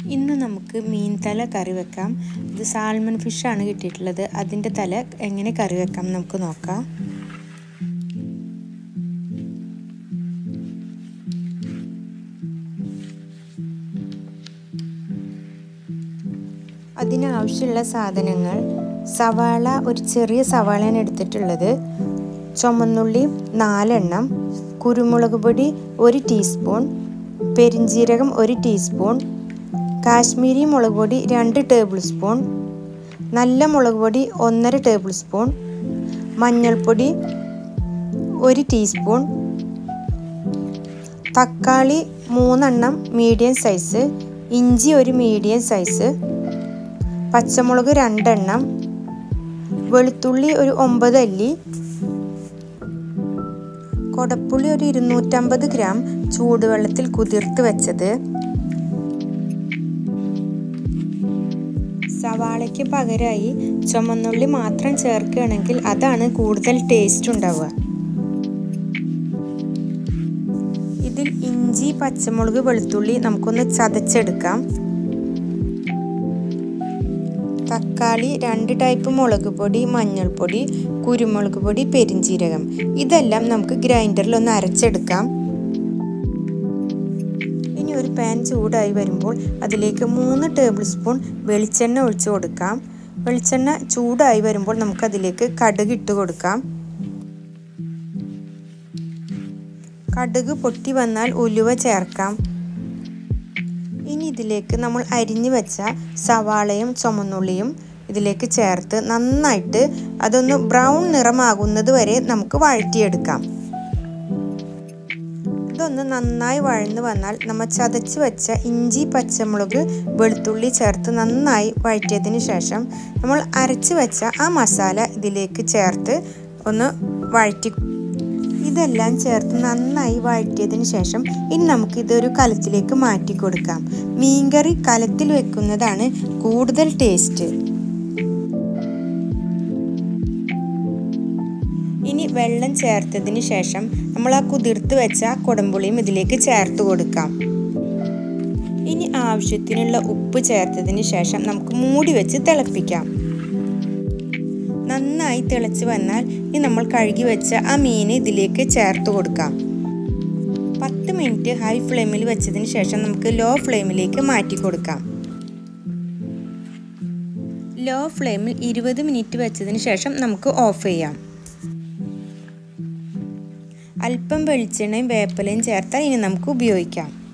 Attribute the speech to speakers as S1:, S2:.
S1: ഇന്ന് നമുക്ക് മീൻ തല കറി വെക്കാം ഇത് സാൽമൺ ഫിഷാണ് കിട്ടിയിട്ടുള്ളത് അതിൻ്റെ തല എങ്ങനെ കറി വെക്കാം നമുക്ക് നോക്കാം അതിനാവശ്യമുള്ള സാധനങ്ങൾ സവാള ഒരു ചെറിയ സവാളയാണ് എടുത്തിട്ടുള്ളത് ചുമന്നുള്ളി നാലെണ്ണം കുരുമുളക് പൊടി ഒരു ടീസ്പൂൺ പെരിഞ്ജീരകം ഒരു ടീസ്പൂൺ കാശ്മീരി മുളക് പൊടി രണ്ട് ടേബിൾ സ്പൂൺ നല്ല മുളക് പൊടി ഒന്നര ടേബിൾ സ്പൂൺ മഞ്ഞൾപ്പൊടി ഒരു ടീസ്പൂൺ തക്കാളി മൂന്നെണ്ണം മീഡിയം സൈസ് ഇഞ്ചി ഒരു മീഡിയം സൈസ് പച്ചമുളക് രണ്ടെണ്ണം വെളുത്തുള്ളി ഒരു ഒമ്പത് അല്ലി കൊടപ്പുളി ഒരു ഇരുന്നൂറ്റമ്പത് ഗ്രാം ചൂടുവെള്ളത്തിൽ കുതിർത്ത് വെച്ചത് സവാളയ്ക്ക് പകരമായി ചുമന്നുള്ളി മാത്രം ചേർക്കുകയാണെങ്കിൽ അതാണ് കൂടുതൽ ടേസ്റ്റ് ഉണ്ടാവുക ഇതിൽ ഇഞ്ചി പച്ചമുളക് വെളുത്തുള്ളി നമുക്കൊന്ന് ചതച്ചെടുക്കാം തക്കാളി രണ്ട് ടൈപ്പ് മുളക് പൊടി മഞ്ഞൾപ്പൊടി കുരുമുളക് പൊടി പെരിഞ്ചീരകം ഇതെല്ലാം നമുക്ക് ഗ്രൈൻഡറിൽ ഒന്ന് അരച്ചെടുക്കാം ഇനി ഒരു പാൻ ചൂടായി വരുമ്പോൾ അതിലേക്ക് മൂന്ന് ടേബിൾ സ്പൂൺ വെളിച്ചെണ്ണ ഒഴിച്ചു കൊടുക്കാം വെളിച്ചെണ്ണ ചൂടായി വരുമ്പോൾ നമുക്കതിലേക്ക് കടുക് ഇട്ട് കൊടുക്കാം കടുക് പൊട്ടി വന്നാൽ ഉലുവ ചേർക്കാം ഇനി ഇതിലേക്ക് നമ്മൾ അരിഞ്ഞു വെച്ച സവാളയും ചുമന്നുള്ളിയും ഇതിലേക്ക് ചേർത്ത് നന്നായിട്ട് അതൊന്ന് ബ്രൗൺ നിറമാകുന്നത് വരെ നമുക്ക് വഴറ്റിയെടുക്കാം ഇതൊന്ന് നന്നായി വഴന്നു വന്നാൽ നമ്മൾ ചതച്ച് വെച്ച ഇഞ്ചി പച്ചമുളക് വെളുത്തുള്ളി ചേർത്ത് നന്നായി വഴറ്റിയതിന് ശേഷം നമ്മൾ അരച്ച് വെച്ച ആ മസാല ഇതിലേക്ക് ചേർത്ത് ഒന്ന് വഴറ്റി ഇതെല്ലാം ചേർത്ത് നന്നായി വഴറ്റിയതിന് ശേഷം ഇനി നമുക്ക് ഇതൊരു കലത്തിലേക്ക് മാറ്റി കൊടുക്കാം മീൻകറി കലത്തിൽ വെക്കുന്നതാണ് കൂടുതൽ ടേസ്റ്റ് ഇനി വെള്ളം ചേർത്തതിന് ശേഷം നമ്മൾ ആ കുതിർത്ത് വെച്ച കുടംപുളിയും ഇതിലേക്ക് ചേർത്ത് കൊടുക്കാം ഇനി ആവശ്യത്തിനുള്ള ഉപ്പ് ചേർത്തതിന് ശേഷം നമുക്ക് മൂടി വെച്ച് തിളപ്പിക്കാം നന്നായി തിളച്ച് വന്നാൽ ഇനി നമ്മൾ കഴുകി വെച്ച ആ മീൻ ഇതിലേക്ക് ചേർത്ത് കൊടുക്കാം പത്ത് മിനിറ്റ് ഹൈ ഫ്ലെയിമിൽ വെച്ചതിന് ശേഷം നമുക്ക് ലോ ഫ്ലെയിമിലേക്ക് മാറ്റി കൊടുക്കാം ലോ ഫ്ലെയിമിൽ ഇരുപത് മിനിറ്റ് വെച്ചതിന് ശേഷം നമുക്ക് ഓഫ് ചെയ്യാം അല്പം വെളിച്ചെണ്ണയും വേപ്പിലയും ചേർത്താൽ ഇനി നമുക്ക് ഉപയോഗിക്കാം